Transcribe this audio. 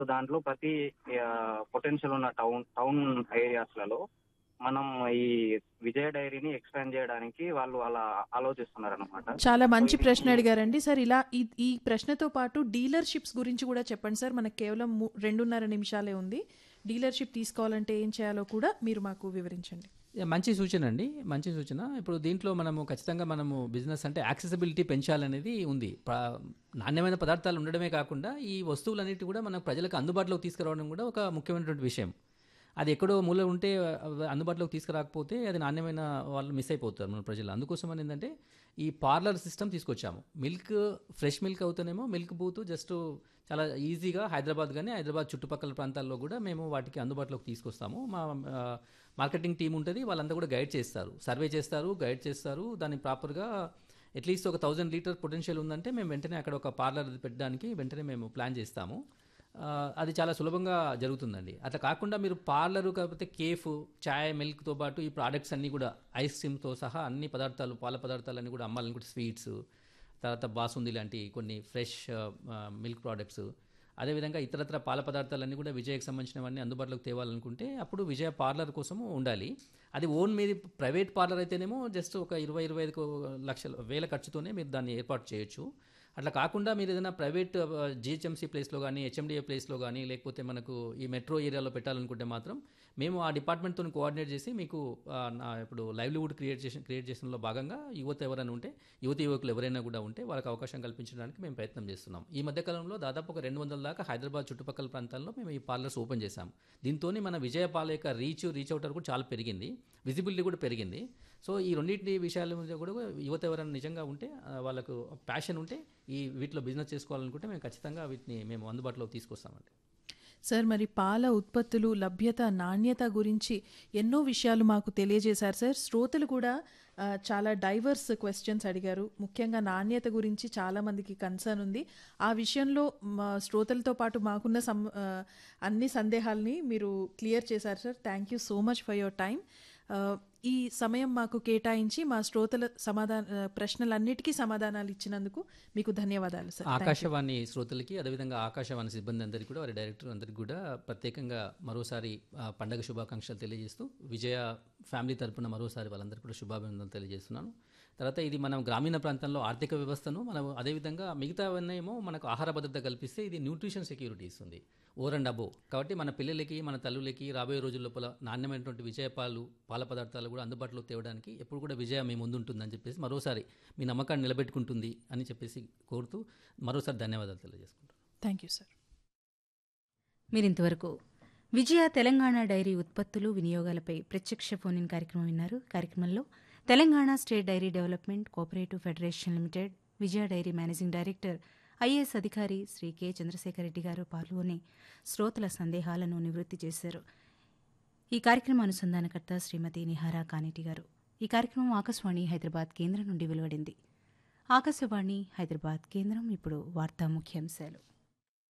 So దాంట్లో ప్రతి potential ఉన్న టౌన్ టౌన్ ఏరియాస్లలో మనం ఈ విజయ డైరీని ఎక్స్పాండ్ చేయడానికి వాళ్ళు అలా ఆలోచిస్తున్నారు అనమాట చాలా మంచి ఇది- ప్రశ్న అడిగారండి సార్ ఇలా ఈ ఈ ప్రశ్నతో పాటు డీలర్షిప్స్ గురించి కూడా చెప్పండి సార్ మనకు కేవలం ము- రెండున్నర నిమిషాలే ఉంది డీలర్షిప్ తీసుకోవాలంటే ఏం చేయాలో కూడా మీరు మాకు వివరించండి యా, మంచి సూచన అండి మంచి సూచన ఇప్పుడు దీంట్లో మనము ఖచ్చితంగా మనము బిజినెస్ అంటే యాక్సెసిబిలిటీ పెంచాలనేది ఉంది ప్ర- నాణ్యమైన పదార్థాలు ఉండడమే కాకుండా ఈ వస్తువులన్నిటి కూడా మన ప్రజలకు అందుబాటులోకి తీసుకురావడం కూడా ఒక ముఖ్యమైనటువంటి విషయం అది ఎక్కడో మూల ఉంటే అవి అందుబాటులోకి తీసుకురాకపోతే అది నాణ్యమైన వాళ్ళు మిస్ అయిపోతారు మన ప్రజలు అందుకోసం అని ఏంటంటే ఈ పార్లర్ సిస్టమ్ తీసుకొచ్చాము మిల్క్ ఫ్రెష్ మిల్క్ అవుతానేమో మిల్క్ బూత్ జస్ట్ చాలా ఈజీగా హైదరాబాద్ కానీ హైదరాబాద్ చుట్టుపక్కల ప్రాంతాల్లో కూడా మేము వాటికి అందుబాటులోకి తీసుకొస్తాము మా ఆ, మార్కెటింగ్ టీం ఉంటుంది వాళ్ళంతా కూడా గైడ్ చేస్తారు సర్వే చేస్తారు గైడ్ చేస్తారు దాన్ని ప్రాపర్గా అట్లీస్ట్ ఒక థౌజండ్ లీటర్ పొటెన్షియల్ ఉందంటే మేము వెంటనే అక్కడ ఒక పార్లర్ పెట్టడానికి వెంటనే మేము ప్లాన్ చేస్తాము ఆ, అది చాలా సులభంగా జరుగుతుందండి అట్లా కాకుండా మీరు పార్లరు కాకపోతే కేఫ్ చాయ్ మిల్క్తో పాటు ఈ ప్రోడక్ట్స్ అన్నీ కూడా ఐస్ క్రీమ్తో సహా అన్ని పదార్థాలు పాల పదార్థాలన్నీ కూడా అమ్మాలనుకుంటే స్వీట్స్ తర్వాత బాసుంది లాంటి కొన్ని ఫ్రెష్ మిల్క్ ప్రోడక్ట్స్ అదేవిధంగా ఇతరత్ర పాల పదార్థాలన్నీ కూడా విజయకు సంబంధించినవన్నీ అందుబాటులోకి తేవాలనుకుంటే అప్పుడు విజయ పార్లర్ కోసము ఉండాలి అది ఓన్ మీది ప్రైవేట్ పార్లర్ అయితేనేమో జస్ట్ ఒక ఇరవై ఇరవై ఐదు లక్షల వేల ఖర్చుతోనే మీరు దాన్ని ఏర్పాటు చేయొచ్చు అట్లా కాకుండా మీరు ఏదైనా ప్రైవేట్ జిహెచ్ఎంసీ ప్లేస్లో కానీ హెచ్ఎండిఏ ప్లేస్లో కానీ లేకపోతే మనకు ఈ మెట్రో ఏరియాలో పెట్టాలనుకుంటే మాత్రం మేము ఆ డిపార్ట్మెంట్తో కోఆర్డినేట్ చేసి మీకు ఆ, నా ఇప్పుడు లైవ్లీవుడ్ క్రియేట్ చేసిన క్రియేట్ చేసినలో భాగంగా యువత ఎవరైనా ఉంటే యువతి యువకులు ఎవరైనా కూడా ఉంటే వాళ్ళకి అవకాశం కల్పించడానికి మేము ప్రయత్నం చేస్తున్నాం ఈ మధ్య కాలంలో దాదాపు ఒక రెండు వందల దాకా హైదరాబాద్ చుట్టుపక్కల ప్రాంతాల్లో మేము ఈ పార్లర్స్ ఓపెన్ చేశాం దీంతో మన విజయపాల యొక్క రీచ్ రీచ్ అవుటర్ కూడా చాలా పెరిగింది విజిబిలిటీ కూడా పెరిగింది సో ఈ రెండింటి విషయాల మీద కూడా యువత ఎవరైనా నిజంగా ఉంటే ఆ, వాళ్ళకు ప్యాషన్ ఉంటే ఈ వీటిలో బిజినెస్ చేసుకోవాలనుకుంటే మేము ఖచ్చితంగా వీటిని మేము అందుబాటులోకి తీసుకొస్తామండి సార్ మరి పాల ఉత్పత్తులు లభ్యత నాణ్యత గురించి ఎన్నో విషయాలు మాకు తెలియజేశారు సార్ శ్రోతలు కూడా ఆ, చాలా డైవర్స్ క్వశ్చన్స్ అడిగారు ముఖ్యంగా నాణ్యత గురించి చాలా మందికి కన్సర్న్ ఉంది ఆ విషయంలో మా శ్రోతలతో పాటు మాకున్న సం ఆ, అన్ని సందేహాల్ని మీరు క్లియర్ చేశారు sir thank you so much for your time ఈ సమయం మాకు కేటాయించి మా శ్రోతల సమాధాన ఆ, ప్రశ్నలన్నిటికీ సమాధానాలు ఇచ్చినందుకు మీకు ధన్యవాదాలు సార్ Thank you. ఆకాశవాణి శ్రోతలకి అదేవిధంగా ఆకాశవాణి సిబ్బంది అందరికీ కూడా వారి డైరెక్టర్ అందరికీ కూడా ప్రత్యేకంగా మరోసారి ఆ, పండగ శుభాకాంక్షలు తెలియజేస్తూ విజయ ఫ్యామిలీ తరపున మరోసారి వాళ్ళందరికీ కూడా శుభాభినందనలు తెలియజేస్తున్నాను తర్వాత ఇది మనం గ్రామీణ ప్రాంతంలో ఆర్థిక వ్యవస్థను మనం అదేవిధంగా మిగతావన్నీ ఏమో మనకు ఆహార భద్రత కల్పిస్తే ఇది న్యూట్రిషన్ సెక్యూరిటీ ఇస్తుంది ఓవర్ అండ్ అబో కాబట్టి మన పిల్లలకి మన తల్లులకి రాబోయే రోజుల లోపల నాణ్యమైనటువంటి విజయ పాలు పాల పదార్థాలు కూడా అందుబాటులో తేవడానికి ఎప్పుడు కూడా విజయ మీ ముందుంటుందని చెప్పేసి మరోసారి మీ నమ్మకాన్ని నిలబెట్టుకుంటుంది అని చెప్పేసి కోరుతూ మరోసారి ధన్యవాదాలు తెలియజేసుకుంటాను థ్యాంక్ యూ సార్ మీరింతవరకు విజయ తెలంగాణ డైరీ ఉత్పత్తులు వినియోగాలపై ప్రత్యక్ష ఫోన్ ఇన్ కార్యక్రమం విన్నారు కార్యక్రమంలో Telangana state dairy development cooperative federation limited Vijaya dairy managing director IAS అధికారి శ్రీ కె చంద్రశేఖర్ రెడ్డి గారు పాల్గొని శ్రోతల సందేహాలను నివృత్తి చేశారు ఈ కార్యక్రమ అనుసంధానకర్త శ్రీమతి నిహారా కానేటి గారు ఈ కార్యక్రమం ఆకాశవాణి హైదరాబాద్ కేంద్రం నుండి వెలువడింది ఆకాశవాణి హైదరాబాద్ కేంద్రం ఇప్పుడు వార్తా ముఖ్యాంశాలు